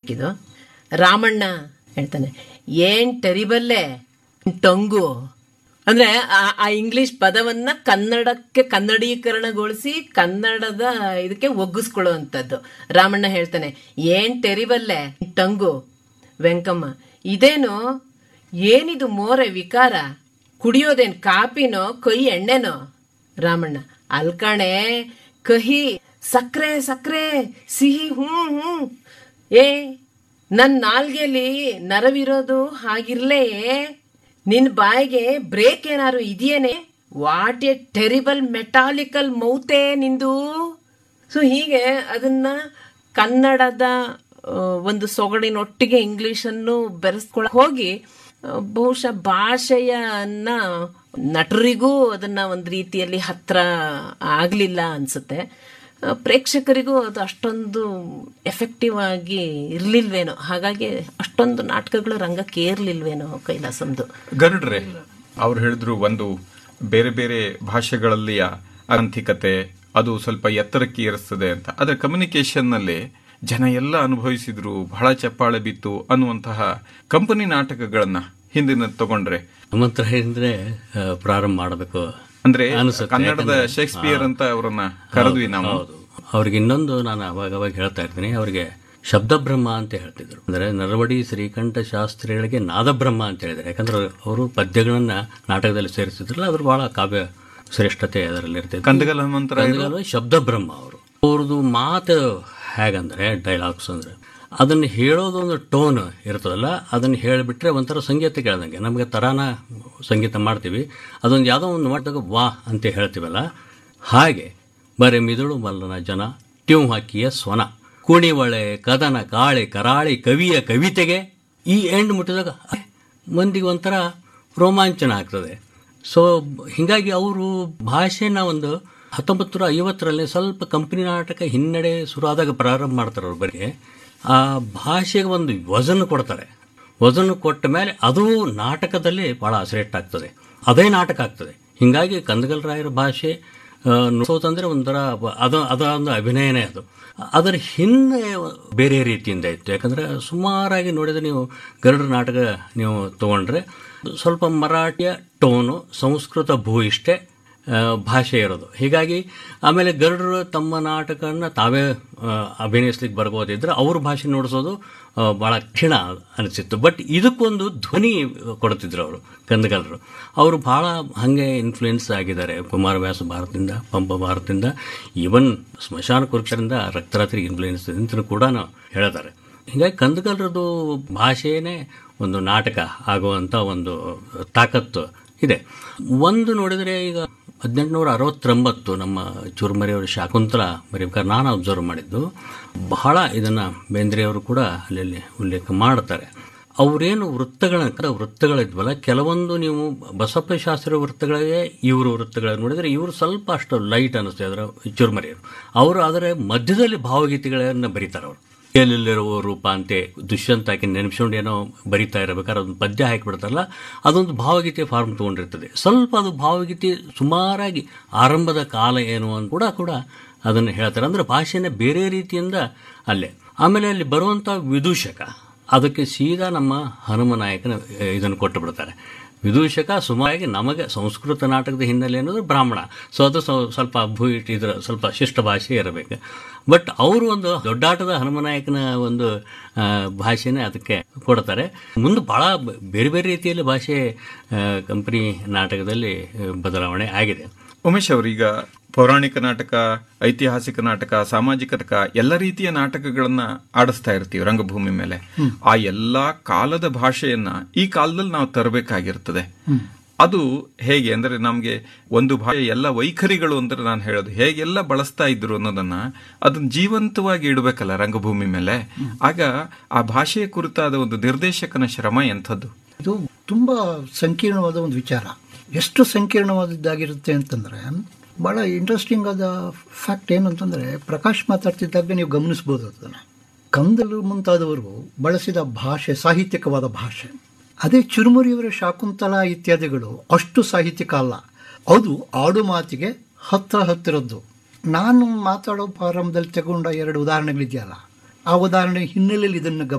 ಸಿಕ್ಕಿದ್ದು ರಾಮಣ್ಣ ಹೇಳ್ತಾನೆ ಏನ್ ಟೆರಿಬಲ್ಲೆ ಟೊಂಗು ಅಂದ್ರೆ ಆ- ಆ ಇಂಗ್ಲಿಷ್ ಪದವನ್ನ ಕನ್ನಡಕ್ಕೆ ಕನ್ನಡೀಕರಣಗೊಳಿಸಿ ಕನ್ನಡದ ಇದಕ್ಕೆ ಒಗ್ಗಿಸ್ಕೊಳ್ಳುವಂಥದ್ದು ರಾಮಣ್ಣ ಹೇಳ್ತಾನೆ ಏನ್ ಟೆರಿಬಲ್ಲೆ ಟಂಗು ವೆಂಕಮ್ಮ ಇದೇನು ಏನಿದು ಮೋರೆ ವಿಕಾರ ಕುಡಿಯೋದೇನ್ ಕಾಪಿನೋ ಕೈ ಎಣ್ಣೆನೋ ರಾಮಣ್ಣ ಅಲ್ಕಣೆ ಕಹಿ ಸಕ್ರೆ ಸಕ್ರೆ ಸಿಹಿ ಹ್ಮ್ ಹ್ಮ್ ಏ ನನ್ ನಾಲ್ಗೆಲಿ ನರವಿರೋದು ಹಾಗಿರ್ಲೇ ನಿನ್ ಬಾಯಿಗೆ ಬ್ರೇಕ್ ಏನಾರು ಇದೆಯೇನೆ ವಾಟ್ ಎ ಟೆರಿಬಲ್ ಮೆಟಾಲಿಕಲ್ ಮೌತೆ ನಿಂದು ಸೊ ಹೀಗೆ ಅದನ್ನ ಕನ್ನಡದ ಆ, ಒಂದು ಸೊಗಡಿನೊಟ್ಟಿಗೆ ಇಂಗ್ಲಿಷನ್ನು ಬೆರೆಸ್ಕೊಳ ಹೋಗಿ ಆ, ಬಹುಶಃ ಭಾಷೆಯನ್ನ ನಟರಿಗೂ ಅದನ್ನ ಒಂದು ರೀತಿಯಲ್ಲಿ ಹತ್ರ ಆಗ್ಲಿಲ್ಲ ಅನ್ಸುತ್ತೆ ಆ, ಪ್ರೇಕ್ಷಕರಿಗೂ ಅದು ಅಷ್ಟೊಂದು ಎಫೆಕ್ಟಿವ್ ಆಗಿ ಇರ್ಲಿಲ್ವೇನೋ ಹಾಗಾಗಿ ಅಷ್ಟೊಂದು ನಾಟಕಗಳು ರಂಗಕ್ಕೆ ಏರ್ಲಿಲ್ವೇನೋ ಕೈಲಾಸಂದು ಗರುಡ್ರೆ ಅವ್ರು ಹೇಳಿದ್ರು ಒಂದು ಬೇರೆ ಬೇರೆ ಭಾಷೆಗಳಲ್ಲಿಯ ಆಂತಿಕತೆ ಅದು ಸ್ವಲ್ಪ ಎತ್ತರಕ್ಕೆ ಏರಿಸ್ತದೆ ಅಂತ ಆದ್ರೆ ಕಮ್ಯುನಿಕೇಶನ್ ನಲ್ಲಿ ಜನ ಎಲ್ಲ ಅನುಭವಿಸಿದ್ರು ಬಹಳ ಚಪ್ಪಾಳೆ ಬಿತ್ತು ಅನ್ನುವಂತಹ ಕಂಪನಿ ನಾಟಕಗಳನ್ನ ಹಿಂದಿನ ತಗೊಂಡ್ರೆ ನಮ್ಮ ಹತ್ರ ಅಂದ್ರೆ ಆ, ಪ್ರಾರಂಭ ಮಾಡಬೇಕು ಅಂದ್ರೆ ಅನ್ಸುತ್ತೆ. ಕನ್ನಡದ ಯಾಕಂದ್ರೆ- ಶೇಕ್ಸ್ಪಿಯರ್ ಅಂತ ಅವರನ್ನ ಕರೆದ್ವಿ ನಾವು ಹೌದು ಅವ್ರಿಗೆ ಇನ್ನೊಂದು ನಾನು ಅವಾಗ ಅವಾಗ ಹೇಳ್ತಾ ಇರ್ತೀನಿ ಅವರಿಗೆ ಶಬ್ದಬ್ರಹ್ಮ ಅಂತ ಹೇಳ್ತಿದ್ರು ಅಂದ್ರೆ ನರವಡಿ ಶ್ರೀಕಂಠ ಶಾಸ್ತ್ರಿಗಳಿಗೆ ನಾದಬ್ರಹ್ಮ ಅಂತ ಹೇಳಿದ್ದಾರೆ ಯಾಕಂದ್ರೆ ಅವರು ಪದ್ಯಗಳನ್ನ ನಾಟಕದಲ್ಲಿ ಸೇರಿಸಿದ್ರಲ್ಲ ಅದ್ರ ಬಹಳ ಕಾವ್ಯ ಶ್ರೇಷ್ಠತೆ ಅದರಲ್ಲಿ ಇರ್ತಿತ್ತು ಕಂದಗಲ್ ಹನುಮಂತರಾಯರು ಕಂದಗಲ್ ಶಬ್ದಬ್ರಹ್ಮ ಅವರು ಅವ್ರದ್ದು ಮಾತು ಹೇಗಂದ್ರೆ ಡೈಲಾಗ್ಸ್ ಅಂದ್ರೆ ಅದನ್ನು ಹೇಳೋದು ಒಂದು ಟೋನ್ ಇರ್ತದಲ್ಲ ಅದನ್ನು ಹೇಳಿಬಿಟ್ರೆ ಒಂಥರ ಸಂಗೀತ ಕೇಳ್ದಂಗೆ ನಮಗೆ ತರಾನ ಸಂಗೀತ ಮಾಡ್ತೀವಿ ಅದೊಂದು ಯಾವುದೋ ಒಂದು ಮಾಡಿದಾಗ ವಾ ಅಂತ ಹೇಳ್ತೀವಲ್ಲ ಹಾಗೆ ಬರೀ ಮಿದುಳು ಮಲ್ಲನ ಜನ ಟ್ಯೂನ್ ಹಾಕಿಯ ಸ್ವನ ಕುಣಿವಳೆ ಕದನ ಕಾಳೆ ಕರಾಳಿ ಕವಿಯ ಕವಿತೆಗೆ ಈ ಎಂಡ್ ಮುಟ್ಟಿದಾಗ ಅಹ್, ಮಂದಿಗೆ ಒಂಥರ ರೋಮಾಂಚನ ಆಗ್ತದೆ ಸೊ ಹೀಗಾಗಿ ಅವರು ಭಾಷೆನ ಒಂದು ಹತ್ತೊಂಬತ್ತು ನೂರ ಐವತ್ತರಲ್ಲಿ ಸ್ವಲ್ಪ ಕಂಪನಿ ನಾಟಕ ಹಿನ್ನಡೆ ಶುರುವಾದಾಗ ಪ್ರಾರಂಭ ಮಾಡ್ತಾರೆ ಅವ್ರ ಬಗ್ಗೆ ಆ ಭಾಷೆಗೆ ಒಂದು ವಜನ್ ಕೊಡ್ತಾರೆ ವಜನ್ ಕೊಟ್ಟ ಮೇಲೆ ಅದು ನಾಟಕದಲ್ಲಿ ಭಾಳ ಶ್ರೇಷ್ಠ ಆಗ್ತದೆ ಅದೇ ನಾಟಕ ಆಗ್ತದೆ ಹೀಗಾಗಿ ಕಂದಗಲ್ ರಾಯರ ಭಾಷೆ ಆ, ನುಡಿಸೋದಂದ್ರೆ ಒಂಥರ ಬ- ಅದು ಅದೊಂದು ಅಭಿನಯನೇ ಅದು ಅದರ ಹಿಂದೆ ಬೇರೆ ರೀತಿಯಿಂದ ಇತ್ತು ಯಾಕಂದ್ರೆ ಸುಮಾರಾಗಿ ನೋಡಿದ್ರೆ ನೀವು ಗರುಡ ನಾಟಕ ನೀವು ತಗೊಂಡ್ರೆ ಸ್ವಲ್ಪ ಮರಾಠಿಯ ಟೋನು ಸಂಸ್ಕೃತ ಭೂಯಿಷ್ಠೆ ಆ, ಭಾಷೆ ಇರೋದು ಹೀಗಾಗಿ ಆಮೇಲೆ ಗರುಡರು ತಮ್ಮ ನಾಟಕನ ತಾವೇ ಆ, ಅಭಿನಯಿಸ್ಲಿಕ್ಕೆ ಬರ್ಬೋದಿದ್ರೆ ಅವ್ರ ಭಾಷೆ ನೋಡಿಸೋದು ಆ, ಬಹಳ ಕ್ಷೀಣ ಅನಿಸಿತ್ತು ಬಟ್ ಇದಕ್ಕೊಂದು ಧ್ವನಿ ಕೊಡ್ತಿದ್ರು ಅವರು ಕಂದಗಲರು ಅವರು ಬಹಳ ಹಾಗೆ ಇನ್ಫ್ಲೂಯೆನ್ಸ್ ಆಗಿದ್ದಾರೆ ಕುಮಾರವ್ಯಾಸ ಭಾರತದಿಂದ ಪಂಪ ಭಾರತದಿಂದ ಈವನ್ ಸ್ಮಶಾನ ಕುರುಕ್ಷರಿಂದ ರಕ್ತರಾತ್ರಿ ಇನ್ಫ್ಲೂಯೆನ್ಸ್ ಅಂತ ಕೂಡ ಹೇಳ್ತಾರೆ ಹೀಗಾಗಿ ಕಂದಗಲರದು ಭಾಷೆಯೇ ಒಂದು ನಾಟಕ ಆಗುವಂಥ ಒಂದು ತಾಕತ್ತು ಇದೆ ಒಂದು ನೋಡಿದರೆ ಈಗ ಹದಿನೆಂಟುನೂರ ಅರವತ್ತೊಂಬತ್ತು ನಮ್ಮ ಚುರುಮರಿಯವರು ಶಾಕುಂತಲ ಬರೀಬೇಕಾದ್ರೆ ನಾನು ಅಬ್ಸರ್ವ್ ಮಾಡಿದ್ದು ಬಹಳ ಇದನ್ನು ಬೇಂದ್ರೆಯವರು ಕೂಡ ಅಲ್ಲಿ ಉಲ್ಲೇಖ ಮಾಡ್ತಾರೆ ಅವರೇನು ವೃತ್ತಗಳ ವೃತ್ತಗಳಿದ್ವಲ್ಲ ಕೆಲವೊಂದು ನೀವು ಬಸಪ್ಪ ಶಾಸ್ತ್ರಿ ವೃತ್ತಗಳಿಗೆ ಇವರು ವೃತ್ತಗಳನ್ನು ನೋಡಿದರೆ ಇವರು ಸ್ವಲ್ಪ ಅಷ್ಟು ಲೈಟ್ ಅನ್ನಿಸ್ತದೆ ಅದರ ಚುರುಮರಿಯರು ಅವರು ಅದರ ಮಧ್ಯದಲ್ಲಿ ಭಾವಗೀತೆಗಳನ್ನು ಬರೀತಾರೆ ಅವರು ಎಲ್ಲೆಲ್ಲಿರುವ ರೂಪ ಅಂತೆ ದುಷ್ಯಂತ ಹಾಕಿ ನೆನಪಿಸ್ಕೊಂಡು ಏನೋ ಬರಿತಾ ಇರಬೇಕಾದ್ರೆ ಅದೊಂದು ಪದ್ಯ ಹಾಕಿಬಿಡ್ತಾರಲ್ಲ ಅದೊಂದು ಭಾವಗೀತೆ ಫಾರ್ಮ್ ತೊಗೊಂಡಿರ್ತದೆ ಸ್ವಲ್ಪ ಅದು ಭಾವಗೀತೆ ಸುಮಾರಾಗಿ ಆರಂಭದ ಕಾಲ ಏನು ಅಂತ ಕೂಡ ಕೂಡ ಅದನ್ನು ಹೇಳ್ತಾರೆ ಅಂದರೆ ಭಾಷೆನೇ ಬೇರೆ ರೀತಿಯಿಂದ ಅಲ್ಲೇ ಆಮೇಲೆ ಅಲ್ಲಿ ಬರುವಂಥ ವಿದೂಷಕ ಅದಕ್ಕೆ ಸೀದಾ ನಮ್ಮ ಹನುಮನಾಯಕನ ಇದನ್ನು ಕೊಟ್ಟು ಬಿಡ್ತಾರೆ ವಿದೂಷಕ ಸುಮಾರಾಗಿ ನಮಗೆ ಸಂಸ್ಕೃತ ನಾಟಕದ ಹಿನ್ನೆಲೆ ಅನ್ನೋದು ಬ್ರಾಹ್ಮಣ ಸೊ ಅದು ಸ್ವ- ಸ್ವಲ್ಪ ಭೂ ಇದ್ರ ಸ್ವಲ್ಪ ಶಿಷ್ಟ ಭಾಷೆ ಇರಬೇಕು ಬಟ್ ಅವರು ಒಂದು ದೊಡ್ಡಾಟದ ಹನುಮನಾಯಕನ ಒಂದು ಆ, ಭಾಷೆನೇ ಅದಕ್ಕೆ ಕೊಡ್ತಾರೆ ಮುಂದೆ ಭಾಳ ಬೇರೆ ಬೇರೆ ರೀತಿಯಲ್ಲಿ ಭಾಷೆ ಕಂಪನಿ ನಾಟಕದಲ್ಲಿ ಆ, ಬದಲಾವಣೆ ಆಗಿದೆ ಉಮೇಶ್ ಅವರೀಗ ಪೌರಾಣಿಕ ನಾಟಕ ಐತಿಹಾಸಿಕ ನಾಟಕ ಸಾಮಾಜಿಕ ನಾಟಕ ಎಲ್ಲ ರೀತಿಯ ನಾಟಕಗಳನ್ನ ಆಡಿಸ್ತಾ ಇರ್ತೀವಿ ರಂಗಭೂಮಿ ಮೇಲೆ ಆ ಎಲ್ಲಾ ಕಾಲದ ಭಾಷೆಯನ್ನ ಈ ಕಾಲದಲ್ಲಿ ನಾವು ತರಬೇಕಾಗಿರ್ತದೆ ಅದು ಹೇಗೆ ಅಂದ್ರೆ ನಮ್ಗೆ ಒಂದು ಭಾಷೆ ಎಲ್ಲ ವೈಖರಿಗಳು ಅಂದ್ರೆ ನಾನು ಹೇಳೋದು ಹೇಗೆಲ್ಲ ಬಳಸ್ತಾ ಇದ್ರು ಅನ್ನೋದನ್ನ ಅದನ್ನ ಜೀವಂತವಾಗಿ ಇಡಬೇಕಲ್ಲ ರಂಗಭೂಮಿ ಮೇಲೆ ಆಗ ಆ ಭಾಷೆಯ ಕುರಿತಾದ ಒಂದು ನಿರ್ದೇಶಕನ ಶ್ರಮ ಎಂಥದ್ದು ಇದು ತುಂಬ ಸಂಕೀರ್ಣವಾದ ಒಂದು ವಿಚಾರ ಎಷ್ಟು ಸಂಕೀರ್ಣವಾದದ್ದಾಗಿರುತ್ತೆ ಅಂತಂದರೆ ಭಾಳ ಇಂಟ್ರೆಸ್ಟಿಂಗ್ ಆದ ಫ್ಯಾಕ್ಟ್ ಏನಂತಂದರೆ ಪ್ರಕಾಶ್ ಮಾತಾಡ್ತಿದ್ದಾಗ ನೀವು ಗಮನಿಸ್ಬೋದು ಅದನ್ನು ಕಂದಲು ಮುಂತಾದವರು ಬಳಸಿದ ಭಾಷೆ ಸಾಹಿತ್ಯಿಕವಾದ ಭಾಷೆ ಅದೇ ಚುರುಮುರಿಯವರ ಶಾಕುಂತಲ ಇತ್ಯಾದಿಗಳು ಅಷ್ಟು ಸಾಹಿತ್ಯಿಕ ಅಲ್ಲ ಅದು ಆಡು ಮಾತಿಗೆ ಹತ್ತಿರ ಹತ್ತಿರದ್ದು ನಾನು ಮಾತಾಡೋ ಪ್ರಾರಂಭದಲ್ಲಿ ತಗೊಂಡ ಎರಡು ಉದಾಹರಣೆಗಳಿದೆಯಲ್ಲ ಆ ಉದಾಹರಣೆ ಹಿನ್ನೆಲೆಯಲ್ಲಿ ಇದನ್ನು